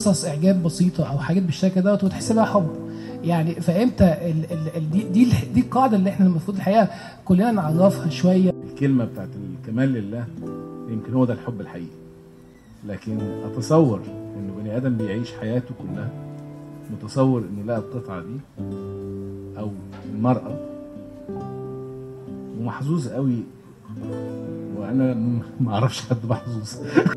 قصص اعجاب بسيطه او حاجات بالشكل دوت وتحسبها حب يعني فامتى ال ال ال دي دي دي القاعده اللي احنا المفروض الحقيقه كلنا نعرفها شويه الكلمه بتاعت الكمال لله يمكن هو ده الحب الحقيقي لكن اتصور انه بني ادم بيعيش حياته كلها متصور انه لقى القطعه دي او المراه ومحظوظ قوي وانا ما اعرفش حد محظوظ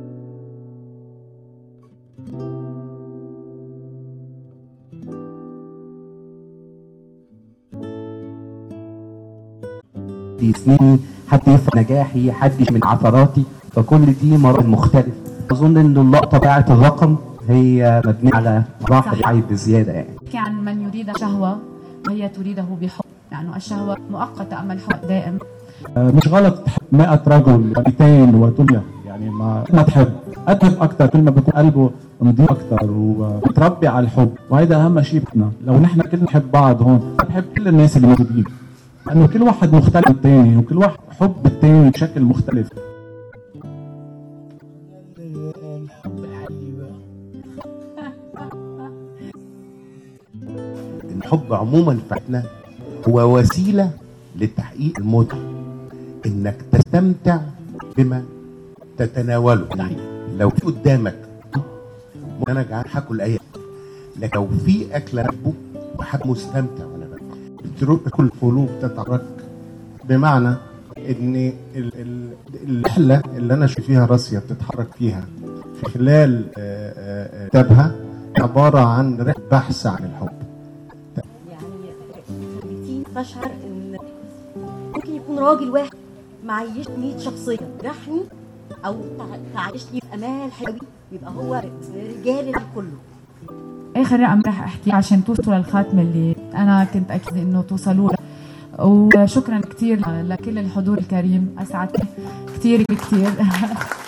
في سنيني حد يفرق نجاحي حد من عثراتي فكل دي مراحل مختلفة أظن إن اللقطة بتاعت الرقم هي مبنية على مراحل صحيح. عيب بزيادة يعني نحكي عن من يريد شهوة وهي تريده بحب لأنه الشهوة مؤقتة أما الحب دائم مش غلط تحب 100 رجل 200 ودنيا يعني ما ما تحب اتعب اكثر كل ما بيكون قلبه نضيف اكثر ومتربي على الحب وهذا اهم شيء بدنا لو نحن كلنا نحب بعض هون بحب كل الناس اللي موجودين لانه كل واحد مختلف عن الثاني وكل واحد حب الثاني بشكل مختلف الحب الحقيقي بقى الحب عموما في حياتنا هو وسيله لتحقيق المتعه انك تستمتع بما تتناوله لو في قدامك انا جعان هاكل اي أكل. لكن لو في اكل انا بحبه بحب مستمتع وانا باكل تترك القلوب تتحرك بمعنى ان ال- ال- الرحله اللي انا شايف فيها راسيا بتتحرك فيها في خلال آه، آه، آه، كتابها عباره عن رحله بحث عن الحب يعني خليتيني بشعر ان ممكن يكون راجل واحد معيش 100 شخصيه رحني او تع- تعيشني في امال حلوه يبقى هو رجال الكل آخر رقم رح أحكيه عشان توصلوا للخاتمة اللي أنا كنت أكيد إنه توصلوا لها. وشكرا كثير لكل الحضور الكريم أسعدتني كثير كثير